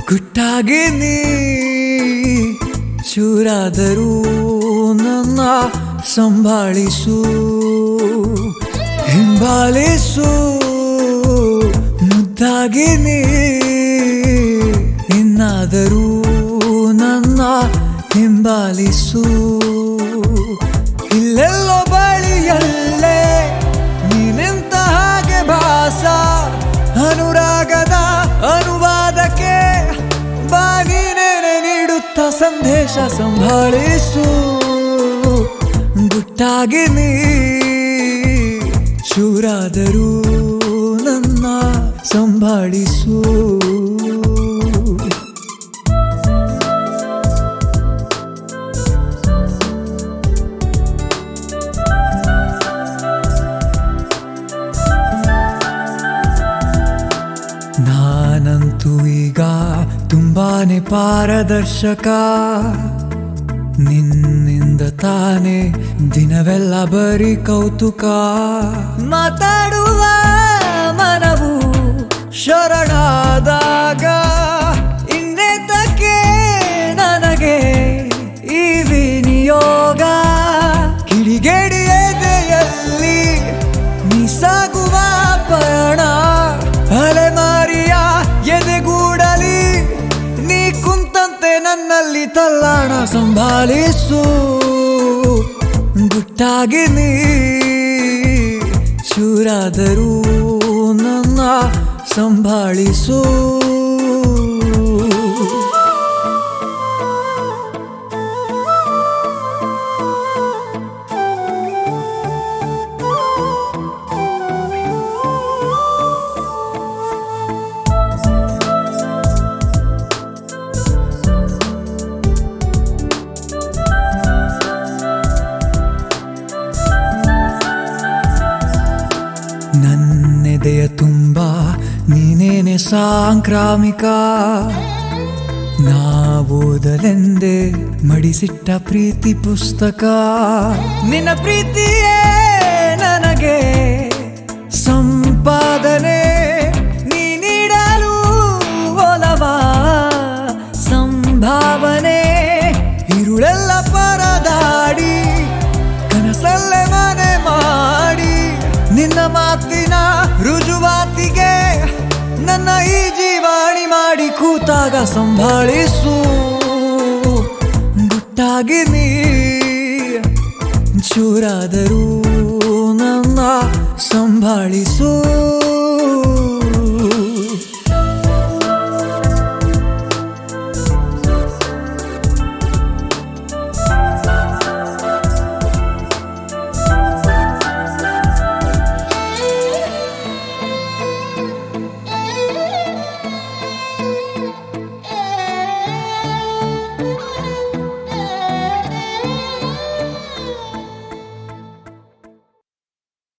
ಗುಟ್ಟಾಗಿ ನೀ ಚೂರಾದರೂ ನನ್ನ ಸಂಭಾಳಿಸು ಹಿಂಬಾಲಿಸು ಮುದ್ದಾಗಿ ನೀ ಇನ್ನಾದರೂ ನನ್ನ ಹಿಂಬಾಲಿಸು ಇಲ್ಲೆಲ್ಲೋ ಬಳಿಯಲ್ಲೇ ನೀನೆಂತ ಹಾಗೆ ಭಾಸ ಅನುರಾಗದ ಅನುವಾದಕ್ಕೆ ಬಾಗಿನೇನೆ ನೀಡುತ್ತ ಸಂದೇಶ ಸಂಭಾಳಿಸು ಗುಟ್ಟಾಗಿ ನೀ ಚೂರಾದರೂ ನನ್ನ ಸಂಭಾಳಿಸು ನಾನಂತೂ ಈಗ ತುಂಬಾನೇ ಪಾರದರ್ಶಕ ನಿನ್ನಿಂದ ತಾನೇ ದಿನವೆಲ್ಲ ಬರೀ ಕೌತುಕ ಮಾತಾಡುವ ಮನವು ಶರಣಾದಾಗ ಇನ್ನೇತಕ್ಕೆ ನನಗೆ ಈ ವಿನಿಯೋಗ ಕಿಡಿಗೇಡಿ ಎದೆಯಲ್ಲಿ ನೀ ಸಾಗುವ ಪಯಣ ಅಲೆಮಾರಿಯ ಎದೆಗೂಡಲಿ ನೀ ಕುಂತಂತೆ ನನ್ನಲ್ಲಿ ತಲ್ಲಾಣ ಸಂಭಾಲಿಸು ಗುಟ್ಟಾಗಿ ನೀ ಚೂರಾದರೂ ನನ್ನ ಸಂಭಾಳಿಸು ನನ್ನೆದೆಯ ತುಂಬ ನೀನೇನೆ ಸಾಂಕ್ರಾಮಿಕ ನಾವೋದಲೆಂದೇ ಮಡಿಸಿಟ್ಟ ಪ್ರೀತಿ ಪುಸ್ತಕ ನಿನ್ನ ಪ್ರೀತಿಯೇ ನನಗೆ ಸಂಪಾದನೆ ನೀ ನೀಡಲು ಒಲವ ಸಂಭಾವನೆ ಇರುಳೆಲ್ಲ ಪರದಾಡಿ ಕನಸಲ್ಲೇ ಮನೆ ಮಾಡಿ ನಿನ್ನ ಮಾತಿನ ರುಜುವಾತಿಗೆ ನನ್ನ ಈ ಜೀವಾಣಿ ಮಾಡಿ ಕೂತಾಗ ಸಂಭಾಳಿಸು ಗುಟ್ಟಾಗಿ ನೀ ಚೂರಾದರೂ ನನ್ನ ಸಂಭಾಳಿಸು